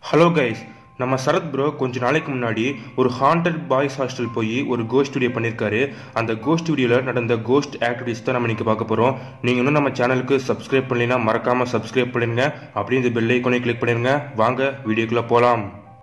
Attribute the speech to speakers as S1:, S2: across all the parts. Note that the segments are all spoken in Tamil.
S1: ஹலோ கைஸ் நம்ம சரத் ப்ரோ கொஞ்ச நாளைக்கு முன்னாடி ஒரு ஹாண்டட் பாய்ஸ் ஹாஸ்டல் போய் ஒரு கோஸ்ட் வீடியோ பண்ணியிருக்காரு அந்த கோஸ்ட் வீடியோவில் நடந்த கோஸ்ட் ஆக்டிவிட்டிஸ் தான் நம்ம இன்னைக்கு பார்க்க போகிறோம் நீங்கள் இன்னும் நம்ம சேனலுக்கு சப்ஸ்கிரைப் பண்ணலைன்னா மறக்காமல் சப்ஸ்கிரைப் பண்ணிடுங்க அப்படியே இந்த பெல் ஐக்கோனை கிளிக் பண்ணிடுங்க வாங்க வீடியோக்குள்ளே போகலாம்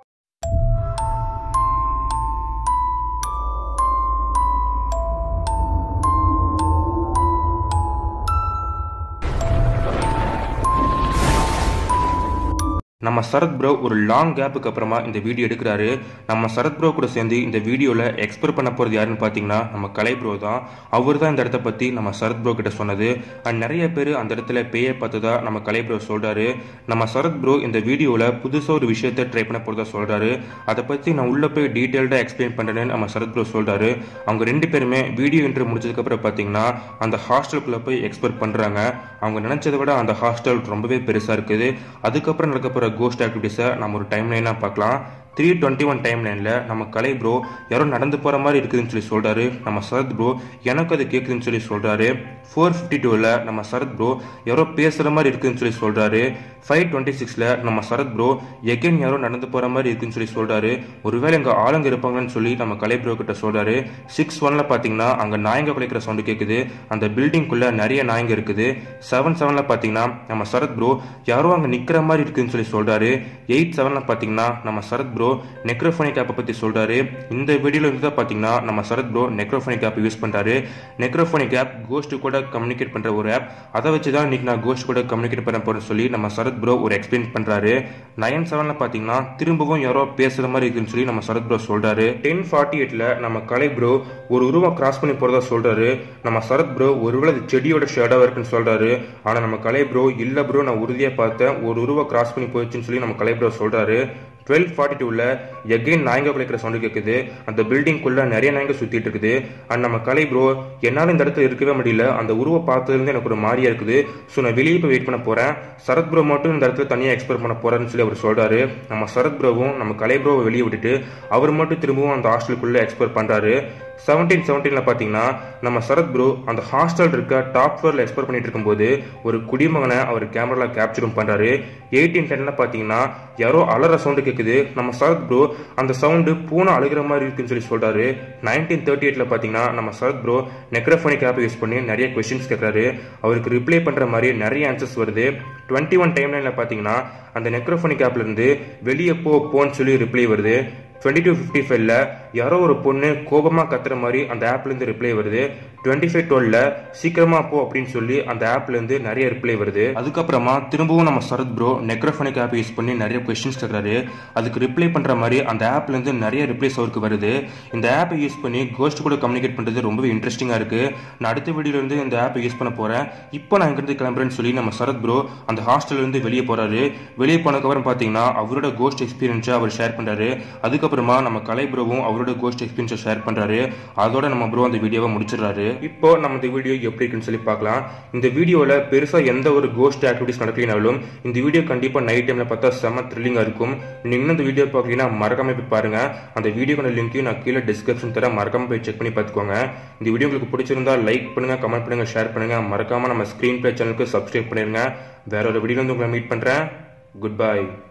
S1: நம்ம சரத் ப்ரோ ஒரு லாங் கேப்புக்கு அப்புறமா இந்த வீடியோ எடுக்கிறாரு நம்ம சரத் ப்ரோ கூட சேர்ந்து இந்த வீடியோவில் எக்ஸ்பிளைன் பண்ண போகிறது யாருன்னு பார்த்தீங்கன்னா நம்ம கலை ப்ரோ தான் அவர் தான் இந்த இடத்த பற்றி நம்ம சரத் ப்ரோ கிட்ட சொன்னது அண்ட் நிறைய பேர் அந்த இடத்துல பேயை பார்த்ததா நம்ம கலை ப்ரோ சொல்கிறாரு நம்ம சரத் ப்ரோ இந்த வீடியோவில் புதுசாக ஒரு விஷயத்தை ட்ரை பண்ண போகிறதா சொல்கிறாரு அதை பற்றி நான் உள்ளே போய் டீட்டெயில்டாக எக்ஸ்பிளைன் பண்ணுறேன்னு நம்ம சரத் ப்ரோ சொல்கிறாரு அவங்க ரெண்டு பேருமே வீடியோ இன்டர்வியூ முடிச்சதுக்கப்புறம் பார்த்தீங்கன்னா அந்த ஹாஸ்டலுக்குள்ளே போய் எக்ஸ்பெக்ட் பண்ணுறாங்க அவங்க நினச்சதை விட அந்த ஹாஸ்டல் ரொம்பவே பெருசாக இருக்குது அதுக்கப்புறம் நடக்க போகிற கோஸ்ட் ஆக்டிவிட்டீஸை நம்ம ஒரு டைம் லைனாக பார்க்கலாம் த்ரீ டுவெண்ட்டி ஒன் டைம் லைனில் நம்ம கலை ப்ரோ யாரோ நடந்து போகிற மாதிரி இருக்குதுன்னு சொல்லி சொல்கிறாரு நம்ம சரத் ப்ரோ எனக்கு அது கேட்குதுன்னு சொல்லி சொல்கிறாரு ஃபோர் ஃபிஃப்டி டூவில் நம்ம சரத் ப்ரோ யாரோ பேசுகிற மாதிரி இருக்குதுன்னு சொல்லி சொல்கிறாரு ஃபைவ் டுவெண்ட்டி சிக்ஸில் நம்ம சரத் ப்ரோ எகெயின் யாரோ நடந்து போகிற மாதிரி இருக்குன்னு சொல்லி சொல்கிறாரு ஒருவேளை இங்கே ஆளுங்க இருப்பாங்கன்னு சொல்லி நம்ம கலை ப்ரோ கிட்ட சொல்கிறாரு சிக்ஸ் ஒனில் பார்த்தீங்கன்னா அங்கே நாயங்க குலைக்கிற சவுண்டு கேட்குது அந்த பில்டிங்குள்ளே நிறைய நாயங்க இருக்குது செவன் செவனில் பார்த்தீங்கன்னா நம்ம சரத் ப்ரோ யாரோ அங்கே நிற்கிற மாதிரி இருக்குதுன்னு சொல்லி சொல்கிறாரு எயிட் செவனில் பார்த்தீங்கன்னா நம்ம சரத் ப்ரோ நெக்ரோஃபோனிக் ஆப்பை பற்றி சொல்கிறாரு இந்த வீடியோவில் இருந்து தான் பார்த்தீங்கன்னா நம்ம Sarath bro necrophonic app use பண்ணுறாரு நெக்ரோஃபோனிக் ஆப் கோஸ்ட் கூட கம்யூனிகேட் பண்ணுற ஒரு ஆப் அதை வச்சு தான் இன்னைக்கு நான் கோஸ்ட் கூட கம்யூனிகேட் பண்ண போகிறேன்னு சொல்லி நம்ம சரத் ப்ரோ ஒரு எக்ஸ்பிளைன் பண்ணுறாரு நயன் செவனில் பார்த்தீங்கன்னா திரும்பவும் யாரோ பேசுகிற மாதிரி இருக்குன்னு சொல்லி நம்ம சரத் ப்ரோ சொல்கிறாரு டென் ஃபார்ட்டி எயிட்டில் நம்ம கலை ப்ரோ ஒரு உருவம் கிராஸ் பண்ணி போகிறதா சொல்கிறாரு நம்ம சரத் ப்ரோ ஒருவேளை அது செடியோட ஷேடாக இருக்குன்னு சொல்கிறாரு ஆனால் நம்ம கலை ப்ரோ இல்லை ப்ரோ நான் உறுதியாக பார்த்தேன் ஒரு உருவம் கிராஸ் பண்ணி போயிடுச்சுன்னு சொல்லி நம்ம கலை ப்ரோ சொல்கிறாரு டுவெல் ஃபார்ட்டி டூவில் எகெயின் நாயங்க குலைக்கிற சவுண்டு கேட்குது அந்த பில்டிங்குள்ளே நிறைய நாயங்க சுற்றிட்டு இருக்குது அண்ட் நம்ம கலை ப்ரோ என்னால் இந்த இடத்துல இருக்கவே முடியல அந்த உருவ பார்த்ததுலேருந்து எனக்கு ஒரு மாதிரியா இருக்குது ஸோ நான் வெளியே போய் வெயிட் பண்ண போகிறேன் சரத் ப்ரோ மட்டும் இந்த இடத்துல தனியாக எக்ஸ்ப்ளோர் பண்ண போகிறாருன்னு சொல்லி அவர் சொல்கிறாரு நம்ம சரத் ப்ரோவும் நம்ம கலை ப்ரோவை வெளியே விட்டுட்டு அவர் மட்டும் திரும்பவும் அந்த ஹாஸ்டலுக்குள்ளே எக்ஸ்ப்ளோர் பண்ணுறாரு செவன்டீன் செவன்டீனில் பார்த்தீங்கன்னா நம்ம சரத் ப்ரோ அந்த ஹாஸ்டல் இருக்க டாப் ஃப்ளோரில் எக்ஸ்ப்ளோர் பண்ணிட்டு இருக்கும்போது ஒரு குடிமகனை அவர் கேமராவில் கேப்சரும் பண்ணுறாரு எயிட்டீன் டென்னில் பார்த்தீங்கன்னா யாரோ அலற சவுண்டு கேட்குது நம்ம சரத் ப்ரோ அந்த சவுண்டு பூனை அழுகிற மாதிரி இருக்குன்னு சொல்லி சொல்கிறாரு நைன்டீன் தேர்ட்டி எயிட்டில் பார்த்தீங்கன்னா நம்ம Sarath bro necrophonic app use பண்ணி நிறைய கொஸ்டின்ஸ் கேட்குறாரு அவருக்கு ரிப்ளை பண்ணுற மாதிரி நிறைய ஆன்சர்ஸ் வருது டுவெண்ட்டி ஒன் டைம் லைனில் பார்த்தீங்கன்னா அந்த நெக்ரோஃபோனிக் ஆப்லேருந்து வெளியே போ போன்னு சொல்லி ரிப்ளை வருது டுவெண்ட்டி டூ ஃபிஃப்டி ஃபைவ்ல யாரோ ஒரு பொண்ணு கோபமாக கத்துற மாதிரி அந்த ஆப்லேருந்து ரிப்ளை வருது டுவெண்ட்டி ஃபைவ் டுவெல்ல சீக்கிரமா போ அப்படின்னு சொல்லி அந்த ஆப்லேருந்து நிறைய ரிப்ளை வருது அதுக்கப்புறமா திரும்பவும் நம்ம Sarath bro necrophonic app use பண்ணி நிறைய கொஸ்டின்ஸ் கேட்குறாரு அதுக்கு ரிப்ளை பண்ணுற மாதிரி அந்த ஆப்லேருந்து நிறைய ரிப்ளைஸ் அவருக்கு வருது இந்த ஆப்பை யூஸ் பண்ணி கோஸ்ட் கூட கம்யூனிகேட் பண்ணுறது ரொம்பவே இன்ட்ரெஸ்டிங்காக இருக்குது நான் அடுத்த வீடியோலேருந்து இந்த ஆப்பை யூஸ் பண்ண போகிறேன் இப்போ நான் இங்கிருந்து கிளம்புறேன்னு சொல்லி நம்ம சரத் ப்ரோ அந்த ஹாஸ்டல்லேருந்து வெளியே போகிறாரு வெளியே போனதுக்கப்புறம் பார்த்தீங்கன்னா அவரோட கோஸ்ட் எக்ஸ்பீரியன்ஸை அவர் ஷேர் பண்ணுறாரு அதுக்கப்புறமா நம்ம கலை ப்ரோவும் அவரோட கோஸ்ட் எக்ஸ்பீரியன்ஸை ஷேர் பண்ணுறாரு அதோட நம்ம ப்ரோ அந்த வீடியோவை முடிச்சிடுறாரு இப்போ நம்ம இந்த வீடியோ எப்படி இருக்குன்னு சொல்லி பார்க்கலாம் இந்த வீடியோவில் பெருசாக எந்த ஒரு கோஸ்ட் ஆக்டிவிட்டிஸ் நடக்கலினாலும் இந்த வீடியோ கண்டிப்பாக நைட் டைமில் பார்த்தா செம்ம த்ரில்லிங்காக இருக்கும் நீங்கள் இன்னும் இந்த வீடியோ பார்க்கலீங்கன்னா மறக்காம போய் பாருங்க அந்த வீடியோக்கான லிங்க்கையும் நான் கீழே டிஸ்கிரிப்ஷன் தர மறக்காம போய் செக் பண்ணி பார்த்துக்கோங்க இந்த வீடியோ உங்களுக்கு பிடிச்சிருந்தா லைக் பண்ணுங்க கமெண்ட் பண்ணுங்க ஷேர் பண்ணுங்க மறக்காம நம்ம ஸ்க்ரீன் பிளே சேனலுக்கு சப்ஸ்கிரைப் பண்ணிருங்க வேற ஒரு வீடியோ வந்து உங்களை மீட் பண்ணுறேன் குட் பை